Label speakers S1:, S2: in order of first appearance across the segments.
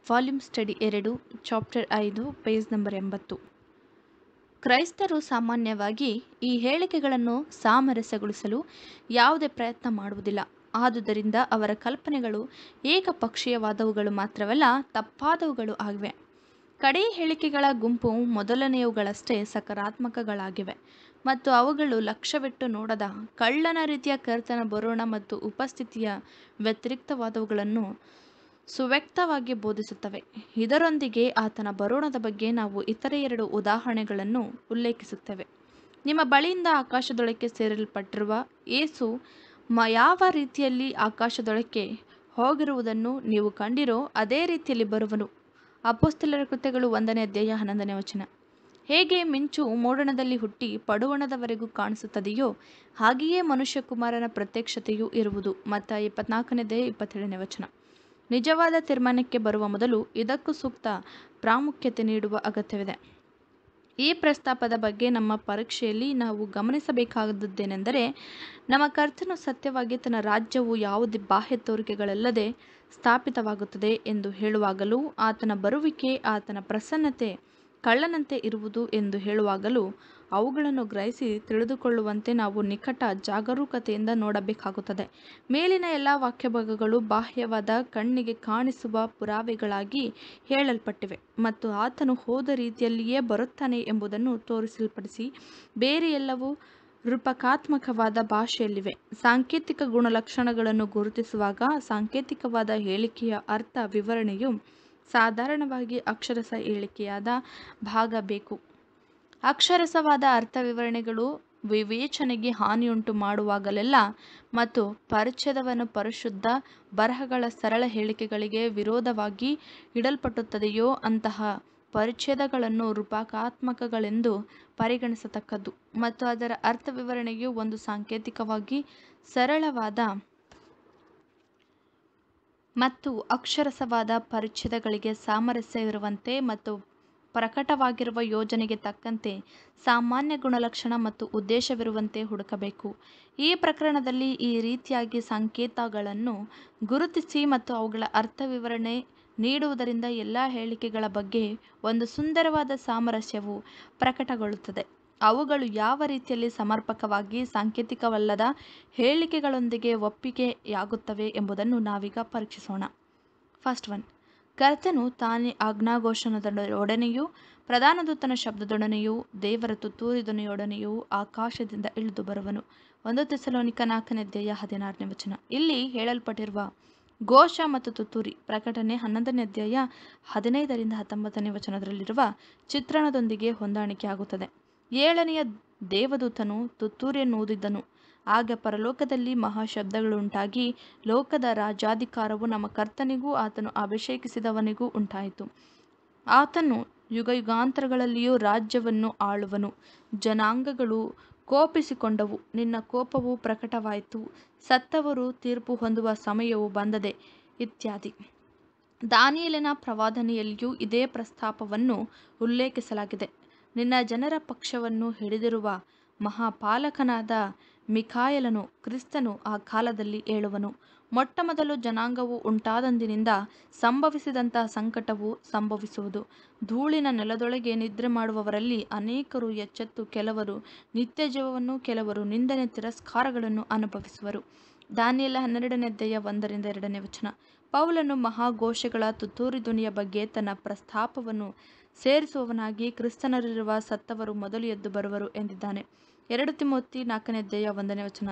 S1: volume study ಎರಡು chapter ಐದು page number ಎಂಬತ್ತು ಕ್ರೈಸ್ತರು ಸಾಮಾನ್ಯವಾಗಿ ಈ ಹೇಳಿಕೆಗಳನ್ನು ಸಾಮರಸ್ಯಗೊಳಿಸಲು ಯಾವುದೇ ಪ್ರಯತ್ನ ಮಾಡುವುದಿಲ್ಲ ಆದುದರಿಂದ ಅವರ ಕಲ್ಪನೆಗಳು ಏಕಪಕ್ಷೀಯವಾದವುಗಳು ಮಾತ್ರವಲ್ಲ ತಪ್ಪಾದವುಗಳು ಆಗಿವೆ ಕಡೇ ಹೇಳಿಕೆಗಳ ಗುಂಪು ಮೊದಲನೆಯವುಗಳಷ್ಟೇ ಸಕಾರಾತ್ಮಕಗಳಾಗಿವೆ ಮತ್ತು ಅವುಗಳು ಲಕ್ಷ್ಯವಿಟ್ಟು ನೋಡದ ಕಳ್ಳನ ರೀತಿಯ ಕರ್ತನ ಬರೋಣ ಮತ್ತು ಉಪಸ್ಥಿತಿಯ ವ್ಯತಿರಿಕ್ತವಾದವುಗಳನ್ನು ಸುವ್ಯಕ್ತವಾಗಿ ಬೋಧಿಸುತ್ತವೆ ಇದರೊಂದಿಗೆ ಆತನ ಬರೋಣದ ಬಗ್ಗೆ ನಾವು ಇತರೆ ಎರಡು ಉದಾಹರಣೆಗಳನ್ನು ಉಲ್ಲೇಖಿಸುತ್ತೇವೆ ನಿಮ್ಮ ಬಳಿಯಿಂದ ಆಕಾಶದೊಳಕ್ಕೆ ಸೇರಲ್ಪಟ್ಟಿರುವ ಏಸು ಮ ಯಾವ ರೀತಿಯಲ್ಲಿ ಆಕಾಶದೊಳಕ್ಕೆ ಹೋಗಿರುವುದನ್ನು ನೀವು ಕಂಡಿರೋ ಅದೇ ರೀತಿಯಲ್ಲಿ ಬರುವನು ಅಪೋಸ್ತಲರ ಕೃತ್ಯಗಳು ಒಂದನೇ ಅಧ್ಯಾಯ ಹನ್ನೊಂದನೇ ವಚನ ಹೇಗೆ ಮಿಂಚು ಮೋಡಣದಲ್ಲಿ ಹುಟ್ಟಿ ಪಡುವಣದವರೆಗೂ ಕಾಣಿಸುತ್ತದೆಯೋ ಹಾಗೆಯೇ ಮನುಷ್ಯಕುಮಾರನ ಪ್ರತ್ಯಕ್ಷತೆಯೂ ಇರುವುದು ಮತ್ತು ಇಪ್ಪತ್ನಾಲ್ಕನೇ ಅಧ್ಯಾಯ ಇಪ್ಪತ್ತೇಳನೇ ವಚನ ನಿಜವಾದ ತೀರ್ಮಾನಕ್ಕೆ ಬರುವ ಮೊದಲು ಇದಕ್ಕೂ ಸೂಕ್ತ ಪ್ರಾಮುಖ್ಯತೆ ನೀಡುವ ಅಗತ್ಯವಿದೆ ಈ ಪ್ರಸ್ತಾಪದ ಬಗ್ಗೆ ನಮ್ಮ ಪರೀಕ್ಷೆಯಲ್ಲಿ ನಾವು ಗಮನಿಸಬೇಕಾದದ್ದೇನೆಂದರೆ ನಮ್ಮ ಕರ್ತನು ಸತ್ಯವಾಗಿ ತನ್ನ ರಾಜ್ಯವು ಯಾವುದೇ ಬಾಹ್ಯ ತೋರಿಕೆಗಳಲ್ಲದೆ ಸ್ಥಾಪಿತವಾಗುತ್ತದೆ ಎಂದು ಹೇಳುವಾಗಲೂ ಆತನ ಬರುವಿಕೆ ಆತನ ಪ್ರಸನ್ನತೆ ಕಳ್ಳನಂತೆ ಇರುವುದು ಎಂದು ಹೇಳುವಾಗಲೂ ಅವುಗಳನ್ನು ಗ್ರಹಿಸಿ ತಿಳಿದುಕೊಳ್ಳುವಂತೆ ನಾವು ನಿಕಟ ಜಾಗರೂಕತೆಯಿಂದ ನೋಡಬೇಕಾಗುತ್ತದೆ ಮೇಲಿನ ಎಲ್ಲ ವಾಕ್ಯಭಾಗಗಳು ಬಾಹ್ಯವಾದ ಕಣ್ಣಿಗೆ ಕಾಣಿಸುವ ಪುರಾವೆಗಳಾಗಿ ಹೇಳಲ್ಪಟ್ಟಿವೆ ಮತ್ತು ಆತನು ಹೋದ ರೀತಿಯಲ್ಲಿಯೇ ಬರುತ್ತಾನೆ ಎಂಬುದನ್ನು ತೋರಿಸಲ್ಪಡಿಸಿ ಬೇರೆ ಎಲ್ಲವೂ ರೂಪಕಾತ್ಮಕವಾದ ಭಾಷೆಯಲ್ಲಿವೆ ಸಾಂಕೇತಿಕ ಗುಣಲಕ್ಷಣಗಳನ್ನು ಗುರುತಿಸುವಾಗ ಸಾಂಕೇತಿಕವಾದ ಹೇಳಿಕೆಯ ಅರ್ಥ ವಿವರಣೆಯು ಸಾಧಾರಣವಾಗಿ ಅಕ್ಷರಸ ಹೇಳಿಕೆಯಾದ ಭಾಗ ಬೇಕು ಅಕ್ಷರಸವಾದ ಅರ್ಥ ವಿವರಣೆಗಳು ವಿವೇಚನೆಗೆ ಹಾನಿಯುಂಟು ಮಾಡುವಾಗಲೆಲ್ಲ ಮತ್ತು ಪರಿಚ್ಛೇದವನ್ನು ಪರಿಶುದ್ಧ ಬರಹಗಳ ಸರಳ ಹೇಳಿಕೆಗಳಿಗೆ ವಿರೋಧವಾಗಿ ಇಡಲ್ಪಟ್ಟುತ್ತದೆಯೋ ಅಂತಹ ಪರಿಚ್ಛೇದಗಳನ್ನು ರೂಪಕಾತ್ಮಕಗಳೆಂದು ಪರಿಗಣಿಸತಕ್ಕದ್ದು ಮತ್ತು ಅದರ ಅರ್ಥ ವಿವರಣೆಯು ಒಂದು ಸಾಂಕೇತಿಕವಾಗಿ ಸರಳವಾದ ಮತ್ತು ಅಕ್ಷರಸವಾದ ಪರಿಚ್ಛೇದಗಳಿಗೆ ಸಾಮರಸ್ಯವಿರುವಂತೆ ಮತ್ತು ಪ್ರಕಟವಾಗಿರುವ ಯೋಜನೆಗೆ ತಕ್ಕಂತೆ ಸಾಮಾನ್ಯ ಗುಣಲಕ್ಷಣ ಮತ್ತು ಉದ್ದೇಶವಿರುವಂತೆ ಹುಡುಕಬೇಕು ಈ ಪ್ರಕರಣದಲ್ಲಿ ಈ ರೀತಿಯಾಗಿ ಸಂಕೇತಗಳನ್ನು ಗುರುತಿಸಿ ಮತ್ತು ಅವುಗಳ ಅರ್ಥ ವಿವರಣೆ ನೀಡುವುದರಿಂದ ಎಲ್ಲ ಹೇಳಿಕೆಗಳ ಬಗ್ಗೆ ಒಂದು ಸುಂದರವಾದ ಸಾಮರಸ್ಯವು ಪ್ರಕಟಗೊಳ್ಳುತ್ತದೆ ಅವುಗಳು ಯಾವ ರೀತಿಯಲ್ಲಿ ಸಮರ್ಪಕವಾಗಿ ಸಾಂಕೇತಿಕವಲ್ಲದ ಹೇಳಿಕೆಗಳೊಂದಿಗೆ ಒಪ್ಪಿಗೆಯಾಗುತ್ತವೆ ಎಂಬುದನ್ನು ನಾವೀಗ ಪರೀಕ್ಷಿಸೋಣ ಫಸ್ಟ್ ಒನ್ ಕರ್ತನು ತಾನೇ ಆಜ್ಞಾಘೋಷಣದೊಡನೆಯೂ ಪ್ರಧಾನ ದೂತನ ಶಬ್ದದೊಡನೆಯೂ ದೇವರ ತುತ್ತೂರಿದೊನೆಯೊಡನೆಯೂ ಆಕಾಶದಿಂದ ಇಳಿದು ಬರುವನು ಒಂದು ತೆಸಲೋನಿಕ ನಾಲ್ಕನೇ ಅಧ್ಯಾಯ ಹದಿನಾರನೇ ವಚನ ಇಲ್ಲಿ ಹೇಳಲ್ಪಟ್ಟಿರುವ ಘೋಷ ಮತ್ತು ತುತ್ತೂರಿ ಪ್ರಕಟಣೆ ಹನ್ನೊಂದನೇ ಅಧ್ಯಾಯ ಹದಿನೈದರಿಂದ ಹತ್ತೊಂಬತ್ತನೇ ವಚನದಲ್ಲಿರುವ ಚಿತ್ರಣದೊಂದಿಗೆ ಹೊಂದಾಣಿಕೆ ಆಗುತ್ತದೆ ಏಳನೆಯ ದೇವದೂತನು ತುತ್ತೂರಿಯನ್ನು ಊದಿದ್ದನು ಆಗ ಪರಲೋಕದಲ್ಲಿ ಮಹಾಶಬ್ದಗಳುಂಟಾಗಿ ಲೋಕದ ರಾಜಾಧಿಕಾರವು ನಮ್ಮ ಕರ್ತನಿಗೂ ಆತನು ಅಭಿಷೇಕಿಸಿದವನಿಗೂ ಉಂಟಾಯಿತು ಆತನು ಯುಗ ಯುಗಾಂತರಗಳಲ್ಲಿಯೂ ರಾಜ್ಯವನ್ನು ಆಳುವನು ಜನಾಂಗಗಳು ಕೋಪಿಸಿಕೊಂಡವು ನಿನ್ನ ಕೋಪವು ಪ್ರಕಟವಾಯಿತು ಸತ್ತವರು ತೀರ್ಪು ಹೊಂದುವ ಸಮಯವು ಬಂದದೆ ಇತ್ಯಾದಿ ದಾನಿಯಲಿನ ಪ್ರವಾದನೆಯಲ್ಲಿಯೂ ಇದೇ ಪ್ರಸ್ತಾಪವನ್ನು ಉಲ್ಲೇಖಿಸಲಾಗಿದೆ ನಿನ್ನ ಜನರ ಪಕ್ಷವನ್ನು ಹಿಡಿದಿರುವ ಮಹಾಪಾಲಕನಾದ ಮಿಖಾಯಲನು ಕ್ರಿಸ್ತನು ಆ ಕಾಲದಲ್ಲಿ ಏಳುವನು ಮೊಟ್ಟಮೊದಲು ಜನಾಂಗವು ಉಂಟಾದಂದಿನಿಂದ ಸಂಭವಿಸಿದಂತಹ ಸಂಕಟವು ಸಂಭವಿಸುವುದು ಧೂಳಿನ ನೆಲದೊಳಗೆ ನಿದ್ರೆ ಮಾಡುವವರಲ್ಲಿ ಅನೇಕರು ಎಚ್ಚೆತ್ತು ಕೆಲವರು ನಿತ್ಯ ಜೀವವನ್ನು ಕೆಲವರು ನಿಂದನೆ ತಿರಸ್ಕಾರಗಳನ್ನು ಅನುಭವಿಸುವರು ದಾನಿಯಲ ಹನ್ನೆರಡನೇ ಅಧ್ಯಾಯ ಒಂದರಿಂದ ಎರಡನೇ ವಚನ ಪೌಲನು ಮಹಾಘೋಷಗಳ ತುತ್ತೂರಿ ಧ್ವನಿಯ ಬಗ್ಗೆ ತನ್ನ ಪ್ರಸ್ತಾಪವನ್ನು ಸೇರಿಸುವವನಾಗಿ ಕ್ರಿಸ್ತನಲ್ಲಿರುವ ಸತ್ತವರು ಮೊದಲು ಎದ್ದು ಬರುವರು ಎಂದಿದ್ದಾನೆ ಎರಡು ತಿಮೋತಿ ನಾಲ್ಕನೇ ಅಧ್ಯಾಯ ಒಂದನೇ ವಚನ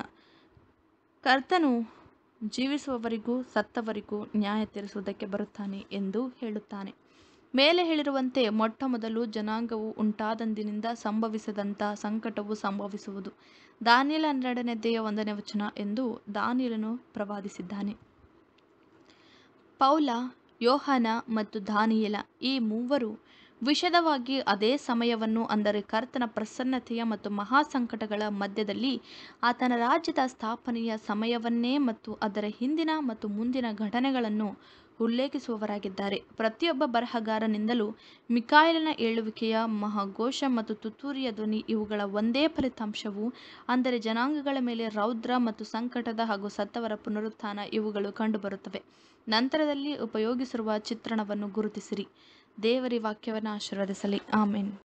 S1: ಕರ್ತನು ಜೀವಿಸುವವರಿಗೂ ಸತ್ತವರಿಗೂ ನ್ಯಾಯ ತೀರಿಸುವುದಕ್ಕೆ ಬರುತ್ತಾನೆ ಎಂದು ಹೇಳುತ್ತಾನೆ ಮೇಲೆ ಹೇಳಿರುವಂತೆ ಮೊಟ್ಟ ಮೊದಲು ಜನಾಂಗವು ಉಂಟಾದಂದಿನಿಂದ ಸಂಭವಿಸದಂಥ ಸಂಕಟವು ಸಂಭವಿಸುವುದು ದಾನಿಯಲ ಹನ್ನೆರಡನೇ ಅಧ್ಯಾಯ ಒಂದನೇ ವಚನ ಎಂದು ದಾನಿಯಲನು ಪ್ರವಾದಿಸಿದ್ದಾನೆ ಪೌಲ ಯೋಹಾನ ಮತ್ತು ದಾನಿಯಲ ಈ ಮೂವರು ವಿಶದವಾಗಿ ಅದೇ ಸಮಯವನ್ನು ಅಂದರೆ ಕರ್ತನ ಪ್ರಸನ್ನತೆಯ ಮತ್ತು ಮಹಾಸಂಕಟಗಳ ಮಧ್ಯದಲ್ಲಿ ಆತನ ರಾಜ್ಯದ ಸ್ಥಾಪನೆಯ ಸಮಯವನ್ನೇ ಮತ್ತು ಅದರ ಹಿಂದಿನ ಮತ್ತು ಮುಂದಿನ ಘಟನೆಗಳನ್ನು ಉಲ್ಲೇಖಿಸುವವರಾಗಿದ್ದಾರೆ ಪ್ರತಿಯೊಬ್ಬ ಬರಹಗಾರನಿಂದಲೂ ಮಿಕಾಯಲನ ಏಳುವಿಕೆಯ ಮಹಾಘೋಷ ಮತ್ತು ತುತ್ತೂರಿಯ ಧ್ವನಿ ಇವುಗಳ ಒಂದೇ ಫಲಿತಾಂಶವು ಅಂದರೆ ಜನಾಂಗಗಳ ಮೇಲೆ ರೌದ್ರ ಮತ್ತು ಸಂಕಟದ ಹಾಗೂ ಸತ್ತವರ ಪುನರುತ್ಥಾನ ಇವುಗಳು ಕಂಡುಬರುತ್ತವೆ ನಂತರದಲ್ಲಿ ಉಪಯೋಗಿಸಿರುವ ಚಿತ್ರಣವನ್ನು ಗುರುತಿಸಿರಿ ದೇವರಿ ವಾಕ್ಯವನ್ನು ಆಶೀರ್ವದಿಸಲಿ ಆಮೇನ್